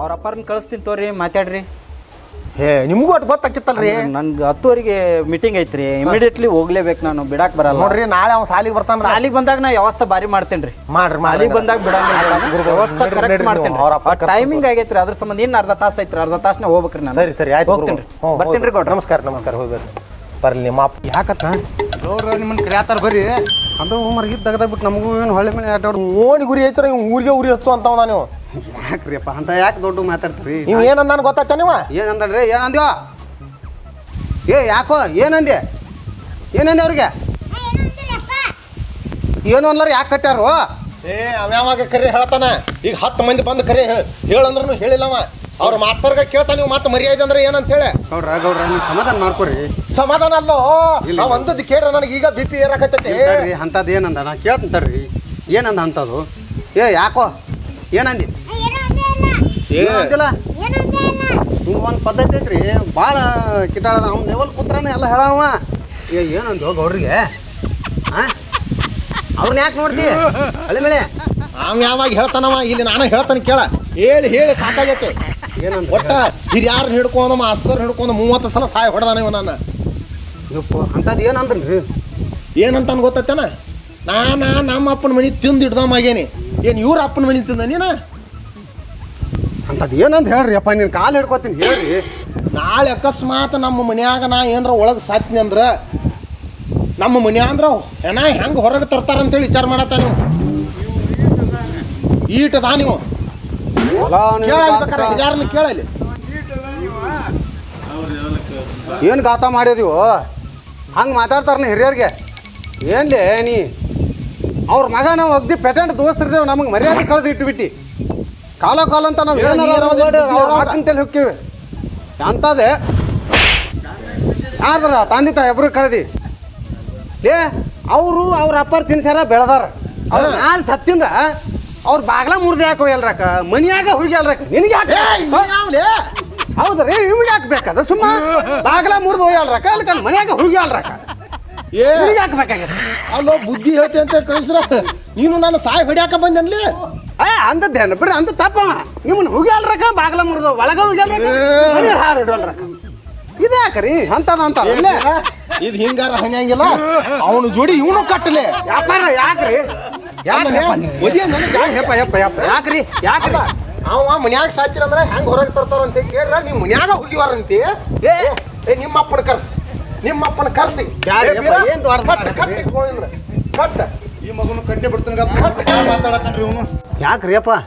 ಅವ್ರ ಅಪ್ಪಾರನ್ನ ಕಳಿಸ್ತೀನಿ ತೋರಿ ಮಾತಾಡ್ರಿ ಹೇ ನಿಮಗೂ ಒಟ್ಟು ಗೊತ್ತಾಕಿತ್ತಲ್ರಿ ನನ್ಗೆ ಹತ್ತುವರೆಗೆ ಮೀಟಿಂಗ್ ಐತ್ರಿ ಇಮಿಡಿಯೇಟ್ಲಿ ಹೋಗ್ಲೇಬೇಕು ನಾನು ಬಿಡಾಕ್ ಬರಲ್ಲ ನೋಡ್ರಿ ನಾಳೆ ಅವ್ನು ಸಾಲಿಗೆ ಬರ್ತಾನ ಸಾಲಿಗೆ ಬಂದಾಗ ನಾ ವ್ಯವಸ್ಥೆ ಬಾರಿ ಮಾಡ್ತೇನ್ರಿ ಮಾಡ್ರಿ ಮಾಡ್ರಿ ಸಾಲಿಗೆ ಬಂದಾಗ ಬಿಡಂಗಿಲ್ಲ ವ್ಯವಸ್ಥೆ ನಡ್ರಿ, ಕರೆಕ್ಟ್ ನಡ್ರಿ ಮಾಡ್ತೇನೆ ನೀವು, ಅವ್ರ ಅಪ್ಪ ಕರ್ಸ್ಕೊಂಡ್ ಟೈಮಿಂಗ್ ಆಗೈತ್ರಿ ಅದ್ರ ಸಂಬಂಧ ಇನ್ನು ಅರ್ಧ ತಾಸು ಐತ್ರಿ ಅರ್ಧ ತಾಸ್ನ ಹೋಗ್ಬೇಕ್ರಿ ನಾನು ಸರಿ ಸರಿ ಆಯ್ತು ಹೋಗ್ತೇನ್ರಿ ಹ್ಞೂ, ಹೋಗಿ. ಬರ್ತೀನ್ರಿ ಗೌಡ್ರ ನಮಸ್ಕಾರ ನಮಸ್ಕಾರ ಹೋಗ್ಬೇಡ್ರಿ ಬರ್ಲಿ ನಿಮ್ಮ ಅಪ್ಪ ಯಾಕತ್ತ ಗೌಡ್ರ ನಿಮ್ಮನ್ನ ಕರಿಯಾತಾರ ಬರ್ರಿ ಅದು ಮರ್ಗಿದ್ ತೆಗ್ದಾಗ್ಬಿಟ್ಟು ನಮಗೂ ಏನು ಹೊಳೆ ಮೇಲೆ ಆಟಾಡು ಓಣಿ ಗುರಿ ಹೆಚ್ಚರ ಇವ್ ಊರಿಗೆ ಉರಿ ಹಚ್ಚು ಅಂತವ ನೀವು ಯಾಕ್ರಿಯಪ್ಪ ಅಂತ ಯಾಕೆ ದೊಡ್ಡ ಮಾತಾಡ್ತೀರಿ ನೀವು ಏನಂದಾನ ಗೊತ್ತಾಯ್ತ ನೀವ ಏನಂದ್ರಿ ಏನಂದ್ಯೋ ಏ ಯಾಕೋ ಏನಂದೆ ಏನಂದೆ ಅವ್ರಿಗೆ ಏನು ಅನ್ಲಾರ ಯಾಕೆ ಕಟ್ಟಾರು ಏ ಅವ್ಯಾವಾಗ ಕರೆ ಹೇಳ್ತಾನ ಈಗ ಹತ್ತು ಮಂದಿ ಬಂದು ಕರೆ ಹೇಳಂದ್ರೂ ಹೇಳಿಲ್ಲವ ಅವ್ರ ಮಾಸ್ತರ್ಗ ಕೇಳ್ತಾನ ನೀವು ಮತ್ತೆ ಮರ್ಯಾದೆ ಅಂದ್ರೆ ಏನಂತ ಹೇಳಿ ಗೌಡ್ರ ಗೌಡ್ರ ನೀವು ಸಮಾಧಾನ ಮಾಡ್ಕೊರಿ ಸಮಾಧಾನ ಅಲ್ಲೋ ಇಲ್ಲ. ನಾವ್ ಅಂದದ್ದು ಕೇಳ್ರ ನನಗೆ ಈಗ ಬಿ ಪಿ ಏರಾಕತ್ತೈತಿ ತಡ್ರಿ ಅಂಥದ್ದು ಏನಂದ ನಾ ಕೇಳ್ತೀನಿ ತಡ್ರಿ ಏನಂದ ಅಂಥದ್ದು ಏ ಯಾಕೋ ಏನಂದಿ ಏನು ಅಂದಿಲ್ಲ ಹಿಂಗೆ ಒಂದು ಪದ್ಧತಿ ಐತ್ರಿ ಭಾಳ ಕಿಟಾಳ ಅವ್ನ ಲೆವೆಲ್ ಕೂತ್ರನ ಎಲ್ಲ ಹೇಳವ ಏ ಏನಂದ್ಯೋ ಗೌಡ್ರಿಗೆ ಹಾಂ ಅವ್ರನ್ನ ಯಾಕೆ ನೋಡ್ತಿ ಹಳೆ ಮೇಲೆ ಅವ್ ಯಾವಾಗ ಹೇಳ್ತಾನವ ಇಲ್ಲಿ ನಾನು ಹೇಳ್ತಾನೆ ಕೇಳ ಹೇಳಿ ಹೇಳಿ ಸಾಕಾಗೈತೆ ಏನಂತ ಒಟ್ಟ ಹಿರಿಯಾರು ಹಿಡ್ಕೊಂಡು ಮಾಸ್ತರ್ ಹಿಡ್ಕೊಂಡು ಮೂವತ್ತು ಸಲ ಸಾಯ ಹೊಡೆದಾನ ಇವ ನಾನು ಯಪ್ಪ ಅಂಥದ್ದು ಏನಂದ್ರಿ ಏನಂತ ಗೊತ್ತೈತನ ನಾನ ನಮ್ಮ ಅಪ್ಪನ ಮನಿ ತಿಂದು ಹಿಡ್ದಮ್ಮ ಆಗೇನಿ ಏನು ಇವ್ರ ಅಪ್ಪನ ಮನಿ ತಿಂದ ನೀನ ಅಂಥದ್ದು ಏನಂತ ಹೇಳ್ರಿ ಅಪ್ಪ ನೀನು ಕಾಲು ಹಿಡ್ಕೊತೀನಿ ಹೇಳ್ರಿ ನಾಳೆ ಅಕಸ್ಮಾತ್ ನಮ್ಮ ಮನ್ಯಾಗ ನಾ ಏನಾರ ಒಳಗೆ ಸಾತ್ನಿ ಅಂದ್ರ ನಮ್ಮ ಮನ್ಯಾಗ ಅಂದ್ರ ಹೆಣ ಹೆಂಗೆ ಹೊರಗೆ ತರ್ತಾರ ಅಂತೇಳಿ ವಿಚಾರ ಮಾಡತ್ತ ನೀವು ಈಟದಾ ನೀವು ಕೇಳ ಹಿರಿಯಾರನ್ನ ಕೇಳಲಿ ಏನು ಗಾತ ಮಾಡಿದೀವು ಹಂಗೆ ಮಾತಾಡ್ತಾರ ಹಿರಿಯರಿಗೆ ಏನ್ಲೇ ನೀ ಅವ್ರ ಮಗ ನಾವು ಅಗ್ದಿ ಪೆಟೆಂಟ್ ದೋಸ್ತಿರ್ತೇವೆ ನಮಗೆ ಮರ್ಯಾದೆ ಕಳೆದು ಇಟ್ಬಿಟ್ಟು ಕಾಲ ಕಾಲ ಅಂತ ನಾವು ಏನ್ ಏನಾರ ಏನಾರ ಮಾಡಿ ಒಂದು ಅವ್ರ ಹಾಕಂತೇಳಿ ಹೊಕ್ಕೀವಿ ಅಂತದೆ ಯಾರ್ದಾರ ತಂದೆ ತಾಯಿ ಇಬ್ರು ಕಳೆದಿ ಏ ಅವರು ಅವ್ರ ಅಪ್ಪರ್ ತಿನ್ಸಾರ ಬೆಳೆದಾರ ಅವ್ರ ನಾಲ್ ಸತ್ತಿಂದ ಅವ್ರ ಬಾಗ್ಲ ಮುರ್ದು ಯಾಕೆ ಹೋಗ್ಯಲ್ರಕ್ಕ ಮನಿಯಾಗ ಹೋಗ್ಯಲ್ರಕ್ಕ ನಿನಗೆ ಯಾಕೆ ಹೌದ್ರಿ ಇವ್ನಿಗೆ ಹಾಕ್ಬೇಕದ ಸುಮ್ಮ ಬಾಗ್ಲ ಮುರಿದು ಹೋಗ್ಯಾಳ್ರಕ್ಕ ಅಲ್ಲಿ ಕಲ್ ಮನ್ಯಾಗ ಹೋಗ್ಯಾಳ್ರಕ್ಕ ಏ ನಿನಗೆ ಹಾಕ್ಬೇಕಾಗತ್ತೆ ಅಲ್ಲೋ ಬುದ್ಧಿ ಹೇಳ್ತಿ ಅಂತ ಕಳಿಸ್ರ ನೀನು ನಾನು ಸಾಯ್ ಹೊಡ್ಯಾಕ ಬಂದನ್ಲಿ ಏ ಅಂದದ್ದೇನು ಬಿಡ್ರಿ ಅಂದ ತಪ್ಪವ ನಿಮ್ಮನ್ನ ಹೋಗ್ಯಾಳ್ರಕ್ಕ ಬಾಗ್ಲ ಮುರಿದು ಒಳಗ ಹೋಗ್ಯಾಳ್ರಕ್ಕ ಮನೆ ಹಾರು ಇಡೋಲ್ರಕ್ಕ ಇದು ಯಾಕ್ರಿ ಅಂತದ ಅಂತ ಇದು ಹಿಂಗಾರ ಹಣಿಯಂಗಿಲ್ಲ ಅವನು ಜೋಡಿ ಇವನು ಕಟ್ಟಲೆ ವ್ಯಾಪಾರ ಯಾಕ್ರಿ ಯಾಕ್ರಿ ಯಪ್ಪ ಯಪ್ಪ ಯಪ್ಪ ಯಾಕ್ರಿ ಯಾಕ್ರಿ ಅವ ಮನ್ಯಾಗ ಸಾತಿರ ಅಂದ್ರೆ ಹೆಂಗ್ ಹೊರಗೆ ತರ್ತಾರ ಅಂತ ಕೇಳ್ರ ನೀವು ಮನ್ಯಾಗ ಹೋಗಿವಾರಂತಿ ಏ ಏ ನಿಮ್ಮ ಅಪ್ಪನ ಕರ್ಸಿ ನಿಮ್ಮ ಅಪ್ಪನ ಕರ್ಸಿ ಬ್ಯಾಡ ಏ, ಯಪ್ಪ, ಬೀರ, ಏನ್ ದೊಡ್ಡ ಕಟ್, ಮಾತಾಡ್ತೀರಿ? ಕಟ್ ಇಟ್ಕೊಂಡಿಲ್ಲ. ಕಟ್ ಈ ಮಗನು ಕಡ್ಡೆ ಬಿಡ್ತಾನ ಗಪ್ಪ ಮಾತಾಡತಾನ್ರಿ ಇವನು ಯಾಕ್ರಿ ಅಪ್ಪ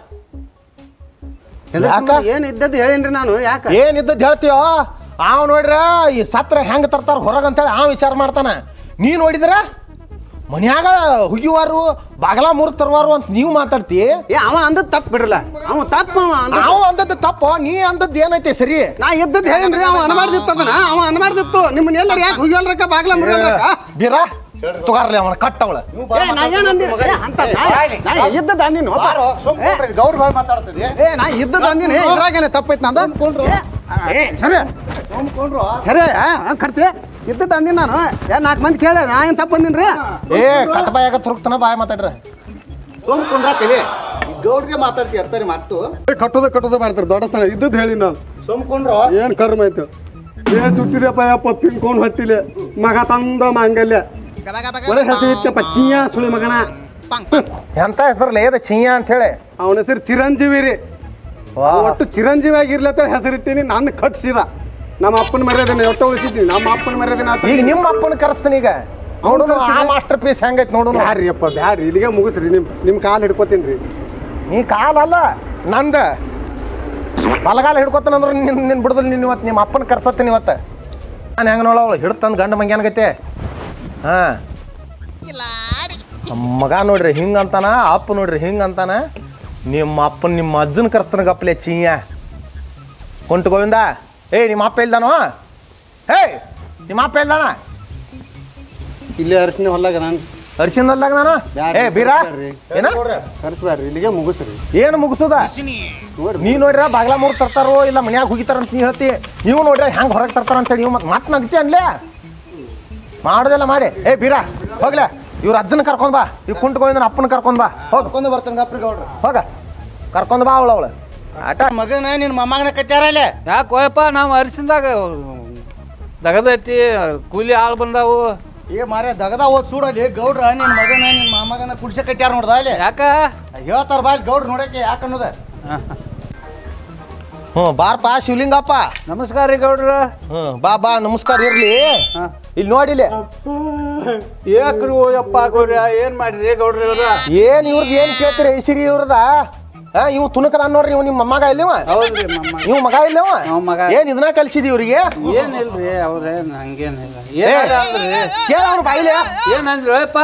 ಯಾಕ? ಏನು ಇದ್ದದ್ದು ಹೇಳಿನ್ರಿ ನಾನು ಯಾಕ ಏನಿದ್ದದ್ದು ಹೇಳ್ತೀಯೋ ಅವ್ ನೋಡ್ರ ಈ ಸತ್ರ ಹೆಂಗ್ ತರ್ತಾರ ಹೊರಗ ಅಂತೇಳಿ ಆ ವಿಚಾರ ಮಾಡ್ತಾನ ನೀ ನೋಡಿದ್ರ ಮನ್ಯಾಗ ಹುಗಿವಾರು ಬಾಗಲ ಮುರ್ ತರುವಾರು ಅಂತ ನೀವು ಮಾತಾಡ್ತಿ ಏ ಅವ ಅಂದದ್ ತಪ್ಪು ಬಿಡ್ರಲ್ಲ ಅವ ತಪ್ಪು ಅವ ಅಂದದ್ದು. ನಾವು ಅಂದದ್ದು ತಪ್ಪು ನೀ ಅಂದದ್ದು ಏನೈತೆ ಸರಿ ನಾ ಇದ್ದದ್ದು ಹೇಳಿನ್ರಿ ಅವ ಅನ್ಮಾಡ್ದಿತ್ತು ಅದನ್ನ ಅವ ಅನ್ಮಾಡ್ದಿತ್ತು ನಿಮ್ಮನ್ನ ಎಲ್ಲರೂ ಯಾಕೆ ಹೋಗ್ಯಲ್ರಕ್ಕ ಬಾಗ್ಲ ಮುರಿಯಲ್ರಕ್ಕ ಬೀರ ತುಗಾರ್ಲಿ ಅವನ ಕಟ್ಟವಳ ಏ ನಾ ಏನಂದಿ ಏ, ಅಂತ ನಾ- ನಾ ಇದ್ದದ್ದು ಅಂದಿನ ಗೌರ್ ಭಾಳ ಮಾತಾಡ್ತದೆ ಏ ನಾ ಇದ್ದದ್ದು ಅಂದಿನಿ ಇದ್ರಾಗೇನೆ ತಪ್ಪೈತ್ ನಂದು ಏ, ಏ, ಸರಿ ಸರಿ ಆ, ಕಟ್ತಿ ಇದ್ದದ್ದು ಅಂದಿನಿ ನಾನು ಏ ನಾಲ್ಕು ಮಂದಿ ಕೇಳ ನಾ ಏನು ತಪ್ಪು ಅಂದಿನ್ರಿ ಏ ಕಟ್ ಬಾಯಾಗ ತುರುಕ್ತನ ಬಾಯ್ ಮಾತಾಡ್ರ ಸೋಮ್ ಕೊಂಡ್ರಾತೇವಿ ಗೌಡ್ರಿಗೆ ಮಾತಾಡ್ತಿ ಅರ್ತಾರೆ ಮಾತು ಕಟ್ಟೋದು ಕಟ್ಟೋದು ಮಾಡ್ತಾರೆ ದೊಡ್ಡ ಸಲ ಇದ್ದದ್ದು ಹೇಳಿ ನಾನು ಸೋಮ್ಕೊಂಡ್ರು ಏನು ಕರ್ಮ ಆಯ್ತು ಏ ಸುಟ್ಟಿದೆಪ್ಪ ಯಪ್ಪ ಪಿನ್ಕೊಂಡು ಹೊಟ್ಟಿಲೆ ಮಗ ತಂದ ಮಾಂಗಲ್ಯ ಒಳ್ಳೆ ಹೆಸರು ಇತ್ತಪ್ಪ ಚಿಯ್ಯ ಸುಳಿ ಮಗನ ಎಂತ ಹೆಸರ್ಲಿ ಏದ ಚಿಯ್ಯ ಅಂತ ಹೇಳಿ ಅವನ ಹೆಸರು ಚಿರಂಜೀವಿ ರೀ ಒಟ್ಟು ಚಿರಂಜೀವಿ ಆಗಿರ್ಲತ್ತ ಹೆಸರಿಟ್ಟಿನಿ ನನ್ನ ಕಟ್ಸಿದ ನಮ್ಮ ಅಪ್ಪನ ಮರ್ಯಾದೆನ ಒಟ್ಟು ಉಳಿಸಿದ್ದೀನಿ ನಮ್ಮ ಅಪ್ಪನ ಮರ್ಯಾದೆನ ಆತ ಈಗ ನಿಮ್ಮ ಅಪ್ಪನ ಕರೆಸ್ತಾನ ಈಗ ನೋಡುನು ಆ ಮಾಸ್ಟರ್ ಪೀಸ್ ಹೆಂಗೈತಿ ನೋಡುನು ಬ್ಯಾಡ್ರಿ ಅಪ್ಪ ಬ್ಯಾಡ್ರಿ ಇಲ್ಲಿಗೆ ಮುಗಿಸ್ರಿ ನಿಮ್ ನಿಮ್ಮ ಕಾಲು ಹಿಡ್ಕೋತೀನಿ ರೀ ನೀ ಕಾಲಲ್ಲ ನಂದ ಬಲಗಾಲ ಹಿಡ್ಕೊತಾನಂದ್ರೆ ನಿನ್ ನಿನ್ ಬಿಡುದಿಲ್ಲ ನಿನ್ನ ಇವತ್ತು ನಿಮ್ಮ ಅಪ್ಪನ ಕರ್ಸತ್ತೀನಿ ಇವತ್ತು ನಾನು ಹೆಂಗೆ ನೋಡವಳು ಹಿಡ್ತಂದು ಗಂಡ ಮಂಗ್ಯಾನ ಗೈತೆ ಹಾಂ ಮಗ ನೋಡ್ರಿ ಹಿಂಗೆ ಅಂತಾನ ಅಪ್ಪ ನೋಡ್ರಿ ಹಿಂಗೆ ಅಂತಾನ ನಿಮ್ಮ ಅಪ್ಪನ ನಿಮ್ಮ ಅಜ್ಜನ ಕರ್ಸ್ತಾನ ಗಪ್ಲೆ ಚೀಯ ಕೊಂಟು ಗೋವಿಂದ ಏಯ್ ನಿಮ್ಮ ಅಪ್ಪ ಇಲ್ದಾನೋ ಏಯ್ ನಿಮ್ಮ ಅಪ್ಪ ಇಲ್ದಾನ ಇಲ್ಲೇ ಅರಿಶಿನ ಹೊಲ್ಲಾಗ ನಾನು ಅರ್ಶಿನಲ್ದಾಗ ನಾನು ಏ ಬೀರ ಏನ ಕರ್ಸ್ಬ್ಯಾಡ್ರಿ ಇಲ್ಲಿಗೆ ಮುಗಿಸ್ರಿ ಏನು ಮುಗಿಸೋದ ನೀ ನೋಡ್ರ ಬಾಗ್ಲ ಮೂರ್ ತರ್ತಾರೋ ಇಲ್ಲ ಮನ್ಯಾಗ ಹೋಗಿತಾರ ಅಂತ ನೀ ಹೇಳ್ತಿ ನೀವು ನೋಡ್ರ ಹೆಂಗ್ ಹೊರಗೆ ತರ್ತಾರ ಅಂತೇಳಿ ನೀವು ಮತ್ತೆ ಮತ್ತೆ ನಗ್ತಿ ಅನ್ಲೇ ಮಾಡೋದೆಲ್ಲ ಮಾಡಿ ಏ ಬೀರ ಹೋಗ್ಲೆ ಇವ್ರ ಅಜ್ಜನ ಕರ್ಕೊಂಡ್ ಬಾ ಇವ್ ಕುಂಟ್ ಗೋವಿಂದನ ಅಪ್ಪನ ಕರ್ಕೊಂಡ್ ಬಾ ಹೋಗ್ ಕರ್ಕೊಂಡು ಬರ್ತಾನೆ ಗಪ್ರಿ ಗೌಡ್ರು ಹೋಗ ಕರ್ಕೊಂಡ್ ಬಾ ಅವಳ ಅವಳು ಆಟ ಮಗನ ನಿನ್ನ ಮೊಮ್ಮಗನ ಕಟ್ಟ್ಯಾರಲ್ಲ ಯಾಕೆ ಹೋಯಪ್ಪ ನಾವು ಅರಿಸಿದಾಗ ದಗದೈತಿ ಕೂಲಿ ಆಳು ಬಂದಾವು ಏ ಮಾರೇ ದಗದ ಓದ್ ಸೂಡಲ್ಲಿ ಗೌಡ್ರ ನಿನ್ನ ಮಗನ ನಿನ್ನ ಮೊಮ್ಮಗನ ಕುಡ್ಸ ಕಟ್ಟ್ಯಾರ ನೋಡ್ದ ಅಲ್ಲಿ ಯಾಕ ಹೇಳ್ತಾರ ಬಾ ಇಲ್ಲಿ ಗೌಡ್ರ ನೋಡಕ್ಕೆ ಯಾಕೆ ಅನ್ನೋದ ಹ್ಞೂ ಬಾರಪ್ಪ ಶಿವಲಿಂಗಪ್ಪ ನಮಸ್ಕಾರ ರೀ ಗೌಡ್ರ ಹ್ಞೂ ಬಾ ಬಾ ನಮಸ್ಕಾರ ಇರ್ಲಿ ಇಲ್ಲಿ ನೋಡಿಲಿ ಯಾಕ್ರಿ ಓಯಪ್ಪ ಗೌಡ್ರ ಏನ್ ಮಾಡ್ರಿ ಗೌಡ್ರ ಇವ್ರ ಏನ್ ಇವ್ರದ್ದು ಏನ್ ಕೇಳ್ತೀರಿ ಐಸಿರಿ ಇವ್ರದ ಹಾ ಇವ್ ತುನಕದ ನೋಡ್ರಿ ಇವ್ ನಿಮ್ಮ ಮಗ ಇಲ್ಲವ ಹೌದ್ರಿ ಮಮ್ಮ ಇವ್ ಮಗ ಇಲ್ಲವ ನಾವ್ ಮಗ. ಏನ್ ಇದನ್ನ ಕಲ್ಸಿದಿ ಇವ್ರಿಗೆ ಏನಿಲ್ರಿ ಅವ್ರೇನ್ ಹಂಗೇನಿಲ್ಲ ಏನ್ ಅಂದ್ರಿ ಕೇಳ ಅವ್ರ ಬಾಯಿಲೆ ಏನ್ ಅಂದ್ರಿ ಓಯಪ್ಪ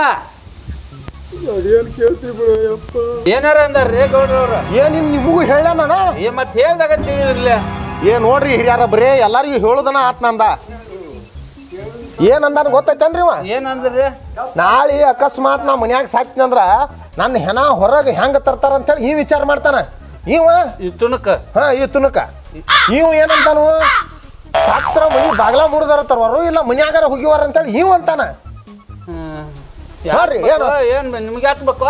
ಏನಾರ ಅಂದಾರ್ರಿ ಗೌಡ್ರ ಅವ್ರ ಏನ್ ನಿಮ್ ನಿಮಗೂ ಹೇಳ ನಾನ ಏ ಮತ್ ಹೇಳ್ದಾಗ ತಿಳಿದಿರ್ಲಿ ಏನ್ ನೋಡ್ರಿ ಹಿರಿಯಾರ ಬರೇ ಎಲ್ಲಾರಿಗೂ ಹೇಳುದನ ಆತ್ ನಂದ ಏನ್ ಅಂದಾನ ಗೊತ್ತೈತೇನ್ರಿ ಇವ ಏನ್ ಅಂದ್ರಿ ನಾಳೆ ಅಕಸ್ಮಾತ್ ನಾ ಮನ್ಯಾಗ ಸಾಕ್ತಿನಂದ್ರ ನನ್ನ ಹೆಣ ಹೊರಗೆ ಹೆಂಗ ತರ್ತಾರ ಅಂತೇಳಿ ಈ ವಿಚಾರ ಮಾಡ್ತಾನ ಇವ ಈ ತುಣಕ ಹಾ ಈ ತುನಕ ಇವ್ ಏನಂತಾನು ಸಾತ್ರ ಮನಿ ಬಾಗ್ಲ ಮುರಿದಾರ ತರ್ವಾರು ಇಲ್ಲ ಮನ್ಯಾಗಾರ ಹೋಗಿವಾರ ಅಂತೇಳಿ ಇವ್ ಅಂತಾನ ಹ್ಮ್. ನೋಡ್ರಿ, ಯಾಕ್ ಏನು? ಬೇಕು? ಏನ್ ನಿಮ್ಗೆ ಯಾಕೆ ಬೇಕು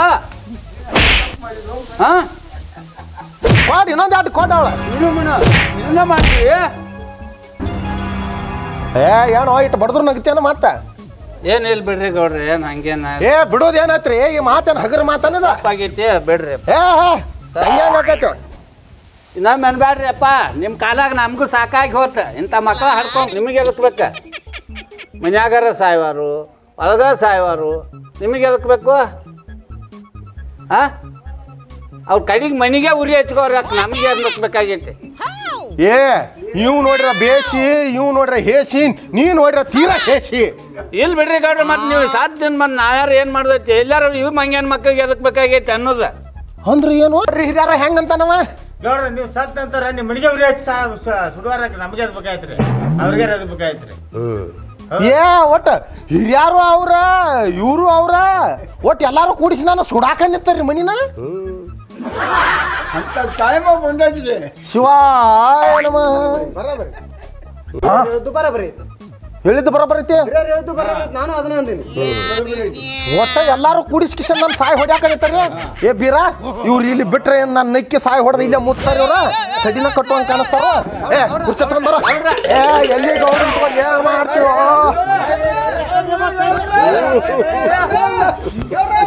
ಹಾ ಕೊಡ್ ಇನ್ನೊಂದ್ ಎರಡು ಕೊಡ್ ಅವಳ ಇನ್ನು ಮನ ಇದನ್ನ ಮಾಡ್ತೀವಿ ಏ ಏನೋ ಇಟ್ಟು ಬಡದ್ರು ನಗತೇನ ಮತ್ತ ಏನ್ ಇಲ್ಲ ಬಿಡ್ರಿ ಗೌಡ್ರಿ ಏನ್ ಹಂಗೇನ ಏ ಬಿಡೋದ್ ಏನತ್ರಿ ಈ ಮಾತೇನ್ ಹಗರ್ ಮಾತನದ ತಪ್ಪಾಗೈತಿ ಬಿಡ್ರಿ ಏ ಹಂಗೇನಾಗತ್ತೆ ಇನ್ನೊಮ್ಮೆ ಅನ್ಬ್ಯಾಡ್ರಿ ಅಪ್ಪ ನಿಮ್ಮ ಕಾಲಾಗ ನಮಗೂ ಸಾಕಾಗಿ ಹೋತ ಇಂಥ ಮಕ್ಳು ಹಡ್ಕೊಂಡು ನಿಮಗೆ ಎದಕ್ ಬೇಕ ಮನ್ಯಾಗಾರ ಸಾಯ್ವಾರು ಒಳಗ ಸಾಯ್ವಾರು ನಿಮಗೆ ಎದಕ್ ಬೇಕು ಆ ಅವ್ರ ಕಡೆಗೆ ಮನಿಗೆ ಉರಿ ಹಚ್ಕೋರ ನಮಗೆ ಎದಕ್ ಬೇಕಾಗೈತಿ ಏ ಇವ್ ನೋಡ್ರ ಬೇಸಿ ಇವ್ ನೋಡ್ರ ಹೇಸಿ ನೀ ನೋಡ್ರ ತೀರಾ ಹೇಸಿ ಇಲ್ಲಿ ಬಿಡ್ರಿ ಗೌಡ್ರಿ ಮತ್ತೆ ನೀವು ಸಾತ್ ದಿನ ಮತ್ತೆ ನಾವ್ಯಾರು ಏನು ಮಾಡ್ದೈತಿ ಎಲ್ಲಾರು ಇವ್ ಮಂಗ್ಯಾನ ಮಕ್ಳಿಗೆ ಎದಕ್ ಬೇಕಾಗೈತಿ ಅನ್ನೋದು ಅಂದ್ರ ಏನು ನೋಡ್ರಿ ಹಿರಿಯಾರ ಹೆಂಗಂತಾನವ ನೋಡ್ರಿ ನೀವು ಸತ್ ಅಂತಾರ ನಿಮ್ಮ ಮನೆಗೆ ಉರಿ ಹಚ್ಚಿ ಸಾ ಸ- ಸುಡುವಾರಕ್ಕೆ ನಮಗೆ ಅದು ಬೇಕಾಯ್ತ್ರಿ ಅವ್ರಿಗೆ ಅದು ಬೇಕಾಯ್ತ್ರಿ ಏ ಒಟ್ಟ ಹಿರಿಯಾರು ಅವ್ರ ಇವರು ಅವ್ರ ಒಟ್ಟು ಎಲ್ಲಾರು ಕೂಡಿಸಿ ನಾನು ಸುಡಾಕ ನಿಂತಾರ್ರಿ ಮನಿನ ಟೈಮ್ ಬಂದೈತ್ರಿ ಶಿವಾಯ ನಮ ಹೇಳಿದ್ದು ಬರೋಬ್ಬರ ಐತಿ ನಾನು ಅದನ್ನ ಅಂದೀನಿ ಒಟ್ಟ ಎಲ್ಲಾರು ಕೂಡಿಸ್ಕಿಶನ್ ನಾನು ಸಾಯ್ ಹೊಡ್ಯಾಕ ನಿಂತಾರ್ರಿ ಏ ಬೀರ ಇವ್ರು ಇಲ್ಲಿ ಬಿಟ್ರೆ ನನ್ನ ನಕ್ಕಿ ಸಾಯ್ ಹೊಡೆದ ಇಲ್ಲೇ ಮುಚ್ತಾರ ಇವ್ರ ಕಡಿನ ಕಟ್ಟುವಂಗ ಕಾಣಿಸ್ತಾರ ಏ ಕುರ್ಚಿ ತಗೊಂಡ್ ಬರ ಏ ಎಲ್ಲಿ ಗೌಡ್ರನ್ ತಗೊಂಡ್ ಏನ್ ಮಾಡ್ತೀವೋ